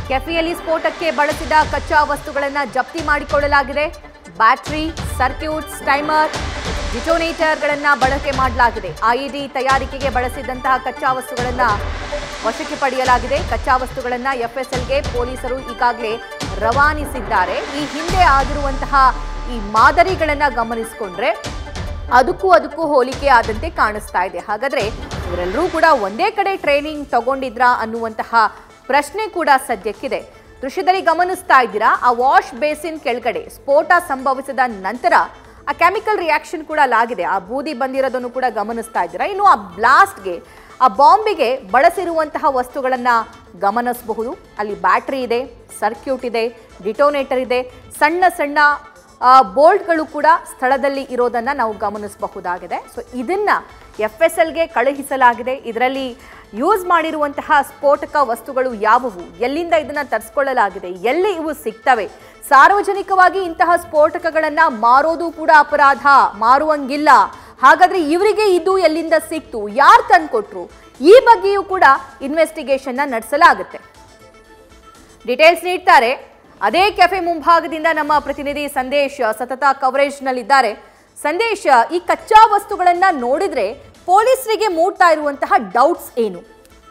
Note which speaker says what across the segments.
Speaker 1: ಕೆಫೆಯಲ್ಲಿ ಸ್ಫೋಟಕ್ಕೆ ಬಳಸಿದ ಕಚ್ಚಾ ವಸ್ತುಗಳನ್ನು ಜಪ್ತಿ ಮಾಡಿಕೊಳ್ಳಲಾಗಿದೆ ಬ್ಯಾಟರಿ ಸರ್ಕ್ಯೂಟ್ಸ್ ಟೈಮರ್ ಡಿಟೋನೇಟರ್ಗಳನ್ನು ಬಳಕೆ ಮಾಡಲಾಗಿದೆ ಐಇಡಿ ತಯಾರಿಕೆಗೆ ಬಳಸಿದಂತಹ ಕಚ್ಚಾ ವಸ್ತುಗಳನ್ನು ವಶಕ್ಕೆ ಪಡೆಯಲಾಗಿದೆ ಕಚ್ಚಾ ವಸ್ತುಗಳನ್ನು ಎಫ್ಎಸ್ಎಲ್ಗೆ ಪೊಲೀಸರು ಈಗಾಗಲೇ ರವಾನಿಸಿದ್ದಾರೆ ಈ ಹಿಂದೆ ಆಗಿರುವಂತಹ ಈ ಮಾದರಿಗಳನ್ನು ಗಮನಿಸಿಕೊಂಡ್ರೆ ಅದಕ್ಕೂ ಅದಕ್ಕೂ ಹೋಲಿಕೆ ಆದಂತೆ ಕಾಣಿಸ್ತಾ ಇದೆ ಹಾಗಾದ್ರೆ ಇವರೆಲ್ಲರೂ ಕೂಡ ಒಂದೇ ಕಡೆ ಟ್ರೈನಿಂಗ್ ತಗೊಂಡಿದ್ರಾ ಅನ್ನುವಂತಹ ಪ್ರಶ್ನೆ ಕೂಡ ಸದ್ಯಕ್ಕಿದೆ ದೃಶ್ಯದಲ್ಲಿ ಗಮನಿಸ್ತಾ ಇದ್ದೀರಾ ಆ ವಾಶ್ ಬೇಸಿನ್ ಕೆಳಗಡೆ ಸ್ಫೋಟ ಸಂಭವಿಸಿದ ನಂತರ ಆ ಕೆಮಿಕಲ್ ರಿಯಾಕ್ಷನ್ ಕೂಡ ಅಲ್ಲಾಗಿದೆ ಆ ಬೂದಿ ಬಂದಿರೋದನ್ನು ಕೂಡ ಗಮನಿಸ್ತಾ ಇದ್ದೀರಾ ಇನ್ನು ಆ ಬ್ಲಾಸ್ಟ್ಗೆ ಆ ಬಾಂಬಿಗೆ ಬಳಸಿರುವಂತಹ ವಸ್ತುಗಳನ್ನ ಗಮನಿಸಬಹುದು ಅಲ್ಲಿ ಬ್ಯಾಟ್ರಿ ಇದೆ ಸರ್ಕ್ಯೂಟ್ ಇದೆ ಡಿಟೋನೇಟರ್ ಇದೆ ಸಣ್ಣ ಸಣ್ಣ ಆ, ಬೋಲ್ಟ್ಗಳು ಕೂಡ ಸ್ಥಳದಲ್ಲಿ ಇರೋದನ್ನ ನಾವು ಗಮನಿಸಬಹುದಾಗಿದೆ ಸೊ ಇದನ್ನ ಎಫ್ ಎಸ್ ಎಲ್ಗೆ ಕಳುಹಿಸಲಾಗಿದೆ ಇದರಲ್ಲಿ ಯೂಸ್ ಮಾಡಿರುವಂತಹ ಸ್ಫೋಟಕ ವಸ್ತುಗಳು ಯಾವುವು ಎಲ್ಲಿಂದ ಇದನ್ನ ತರಿಸ್ಕೊಳ್ಳಲಾಗಿದೆ ಎಲ್ಲಿ ಇವು ಸಿಗ್ತವೆ ಸಾರ್ವಜನಿಕವಾಗಿ ಇಂತಹ ಸ್ಫೋಟಕಗಳನ್ನ ಮಾರೋದು ಕೂಡ ಅಪರಾಧ ಮಾರುವಂಗಿಲ್ಲ ಹಾಗಾದ್ರೆ ಇವರಿಗೆ ಇದು ಎಲ್ಲಿಂದ ಸಿಕ್ತು ಯಾರು ತಂದ್ಕೊಟ್ರು ಈ ಬಗ್ಗೆಯೂ ಕೂಡ ಇನ್ವೆಸ್ಟಿಗೇಷನ್ನ ನಡೆಸಲಾಗುತ್ತೆ ಡೀಟೇಲ್ಸ್ ನೀಡ್ತಾರೆ ಅದೇ ಕೆಫೆ ಮುಂಭಾಗದಿಂದ ನಮ್ಮ ಪ್ರತಿನಿಧಿ ಸಂದೇಶ್ ಸತತ ಕವರೇಜ್ನಲ್ಲಿದ್ದಾರೆ ಸಂದೇಶ್ ಈ ಕಚ್ಚಾ ವಸ್ತುಗಳನ್ನ ನೋಡಿದ್ರೆ ಪೊಲೀಸರಿಗೆ ಮೂಡ್ತಾ ಇರುವಂತಹ ಡೌಟ್ಸ್ ಏನು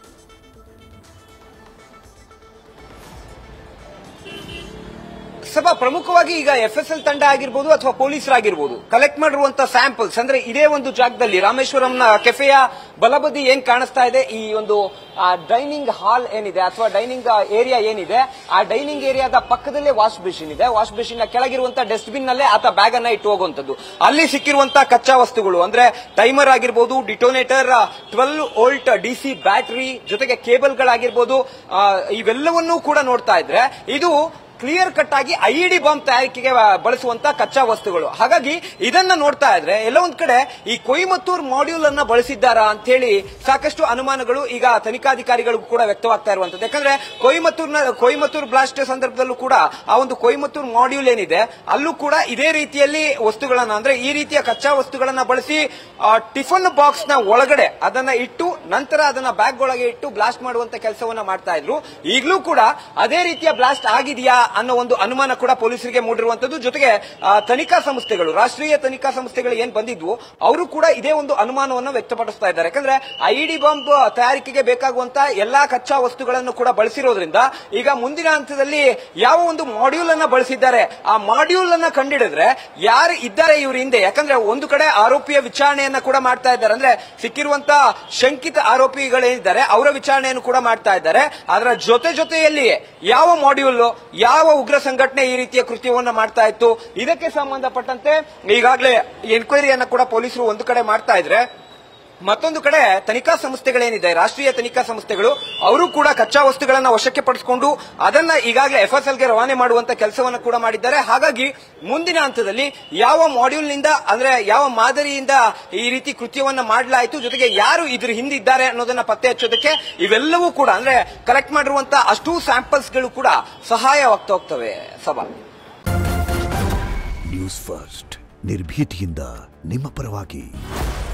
Speaker 2: ಸಭಾ ಪ್ರಮುಖವಾಗಿ ಈಗ ಎಫ್ ಎಸ್ ಎಲ್ ತಂಡ ಆಗಿರ್ಬೋದು ಅಥವಾ ಪೊಲೀಸರಾಗಿರ್ಬೋದು ಕಲೆಕ್ಟ್ ಮಾಡಿರುವಂತ ಸ್ಯಾಂಪಲ್ಸ್ ಅಂದ್ರೆ ಇದೇ ಒಂದು ಜಾಗದಲ್ಲಿ ರಾಮೇಶ್ವರಂನ ಕೆಫೆಯ ಬಲಬದಿ ಏನ್ ಕಾಣಿಸ್ತಾ ಇದೆ ಈ ಒಂದು ಡೈನಿಂಗ್ ಹಾಲ್ ಏನಿದೆ ಅಥವಾ ಡೈನಿಂಗ್ ಏರಿಯಾ ಏನಿದೆ ಆ ಡೈನಿಂಗ್ ಏರಿಯಾದ ಪಕ್ಕದಲ್ಲೇ ವಾಶ್ ಬೇಸಿನ್ ಇದೆ ವಾಶ್ ಬೇಸಿನ್ ನ ಕೆಳಗಿರುವಂತ ಡಸ್ಟ್ಬಿನ್ ನಲ್ಲೇ ಆತ ಬ್ಯಾಗ್ ಅನ್ನ ಇಟ್ಟು ಹೋಗುವಂತದ್ದು ಅಲ್ಲಿ ಸಿಕ್ಕಿರುವಂತ ಕಚ್ಚಾ ವಸ್ತುಗಳು ಅಂದ್ರೆ ಟೈಮರ್ ಆಗಿರ್ಬೋದು detonator twelve volt DC battery ಜೊತೆಗೆ ಕೇಬಲ್ಗಳಾಗಿರ್ಬೋದು ಆ, ಇವೆಲ್ಲವನ್ನೂ ಕೂಡ ನೋಡ್ತಾ ಇದ್ರೆ ಇದು ಕ್ಲಿಯರ್ ಕಟ್ ಆಗಿ ಐಇಡಿ ಬಾಂಬ್ ತಯಾರಿಕೆಗೆ ಬಳಸುವಂತ ಕಚ್ಚಾ ವಸ್ತುಗಳು ಹಾಗಾಗಿ ಇದನ್ನ ನೋಡ್ತಾ ಇದ್ರೆ ಎಲ್ಲೋ ಒಂದ್ ಕಡೆ ಈ ಕೊಯಮತ್ತೂರ್ ಮಾಡ್ಯೂಲ್ ಅನ್ನ ಬಳಸಿದ್ದಾರಾ ಅಂತ ಹೇಳಿ ಸಾಕಷ್ಟು ಅನುಮಾನಗಳು ಈಗ ತನಿಖಾಧಿಕಾರಿಗಳಿಗೂ ಕೂಡ ವ್ಯಕ್ತವಾಗ್ತಾ ಇರುವಂತದ್ದು ಯಾಕಂದ್ರೆ ಕೊಯಮತ್ತೂರ್ನ ಕೊಯಮತ್ತೂರ್ ಬ್ಲಾಸ್ಟ್ ಸಂದರ್ಭದಲ್ಲೂ ಕೂಡ ಆ ಒಂದು ಕೊಯಮತ್ತೂರ್ ಮಾಡ್ಯೂಲ್ ಏನಿದೆ ಅಲ್ಲೂ ಕೂಡ ಇದೇ ರೀತಿಯಲ್ಲಿ ವಸ್ತುಗಳನ್ನ ಅಂದ್ರೆ ಈ ರೀತಿಯ ಕಚ್ಚಾ ವಸ್ತುಗಳನ್ನ ಬಳಸಿ ಆ, ಟಿಫನ್ ಬಾಕ್ಸ್ ನ ಒಳಗಡೆ ಅದನ್ನ ಇಟ್ಟು ನಂತರ ಅದನ್ನ ಬ್ಯಾಗ್ ಒಳಗೆ ಇಟ್ಟು ಬ್ಲಾಸ್ಟ್ ಮಾಡುವಂತ ಕೆಲಸವನ್ನ ಮಾಡ್ತಾ ಇದ್ರು ಈಗಲೂ ಕೂಡ ಅದೇ ರೀತಿಯ ಬ್ಲಾಸ್ಟ್ ಆಗಿದೆಯಾ ಅನ್ನೋ ಒಂದು ಅನುಮಾನ ಕೂಡ ಪೊಲೀಸರಿಗೆ ಮೂಡಿರುವಂತದ್ದು ಜೊತೆಗೆ ಆ, ತನಿಖಾ ಸಂಸ್ಥೆಗಳು ರಾಷ್ಟ್ರೀಯ ತನಿಖಾ ಸಂಸ್ಥೆಗಳು ಏನ್ ಬಂದಿದ್ವು ಅವರು ಕೂಡ ಇದೇ ಒಂದು ಅನುಮಾನವನ್ನು ವ್ಯಕ್ತಪಡಿಸ್ತಾ ಇದ್ದಾರೆ ಯಾಕಂದ್ರೆ ಐಇಡಿ ಬಾಂಬ್ ತಯಾರಿಕೆಗೆ ಬೇಕಾಗುವಂತ ಎಲ್ಲಾ ಕಚ್ಚಾ ವಸ್ತುಗಳನ್ನು ಕೂಡ ಬಳಸಿರೋದ್ರಿಂದ ಈಗ ಮುಂದಿನ ಹಂತದಲ್ಲಿ ಯಾವ ಒಂದು ಮಾಡ್ಯೂಲ್ ಅನ್ನ ಬಳಸಿದ್ದಾರೆ ಆ ಮಾಡ್ಯೂಲ್ ಅನ್ನ ಕಂಡಿಡಿದ್ರೆ ಯಾರು ಇದ್ದಾರೆ ಇವ್ರ ಹಿಂದೆ ಯಾಕಂದ್ರೆ ಒಂದು ಕಡೆ ಆರೋಪಿಯ ವಿಚಾರಣೆಯನ್ನ ಕೂಡ ಮಾಡ್ತಾ ಇದ್ದಾರೆ ಅಂದ್ರೆ ಸಿಕ್ಕಿರುವಂತ ಶಂಕಿತ ಆರೋಪಿಗಳೇನಿದ್ದಾರೆ ಅವರ ವಿಚಾರಣೆಯನ್ನು ಕೂಡ ಮಾಡ್ತಾ ಇದ್ದಾರೆ ಅದರ ಜೊತೆ ಜೊತೆಯಲ್ಲಿ ಯಾವ ಮಾಡ್ಯೂಲ್ ಯಾವ ಉಗ್ರ ಸಂಘಟನೆ ಈ ರೀತಿಯ ಕೃತ್ಯವನ್ನ ಮಾಡ್ತಾ ಇತ್ತು ಇದಕ್ಕೆ ಸಂಬಂಧಪಟ್ಟಂತೆ ಈಗಾಗಲೇ ಎನ್ಕ್ವೈರಿಯನ್ನ ಕೂಡ ಪೊಲೀಸರು ಒಂದು ಕಡೆ ಮಾಡ್ತಾ ಇದ್ರೆ ಮತ್ತೊಂದು ಕಡೆ ತನಿಖಾ ಸಂಸ್ಥೆಗಳೇನಿದೆ ರಾಷ್ಟ್ರೀಯ ತನಿಖಾ ಸಂಸ್ಥೆಗಳು ಅವರು ಕೂಡ ಕಚ್ಚಾ ವಸ್ತುಗಳನ್ನ ವಶಕ್ಕೆ ಪಡಿಸಿಕೊಂಡು ಅದನ್ನ ಈಗಾಗಲೇ ಎಫ್ಎಸ್ಎಲ್ಗೆ ರವಾನೆ ಮಾಡುವಂತ ಕೆಲಸವನ್ನು ಕೂಡ ಮಾಡಿದ್ದಾರೆ ಹಾಗಾಗಿ ಮುಂದಿನ ಹಂತದಲ್ಲಿ ಯಾವ ಮಾಡ್ಯೂಲ್ನಿಂದ ಅಂದ್ರೆ ಯಾವ ಮಾದರಿಯಿಂದ ಈ ರೀತಿ ಕೃತ್ಯವನ್ನ ಮಾಡಲಾಯಿತು ಜೊತೆಗೆ ಯಾರು ಇದ್ರ ಹಿಂದಿದ್ದಾರೆ ಅನ್ನೋದನ್ನ ಪತ್ತೆ ಹಚ್ಚೋದಕ್ಕೆ ಇವೆಲ್ಲವೂ ಕೂಡ ಅಂದ್ರೆ ಕಲೆಕ್ಟ್ ಮಾಡಿರುವಂತ ಅಷ್ಟೂ ಸ್ಯಾಂಪಲ್ಸ್ಗಳು ಕೂಡ ಸಹಾಯವಾಗ್ತಾ ಹೋಗ್ತವೆ ಸಭಾ
Speaker 3: ನ್ಯೂಸ್ ಫಸ್ಟ್ ನಿರ್ಭೀತಿಯಿಂದ ನಿಮ್ಮ ಪರವಾಗಿ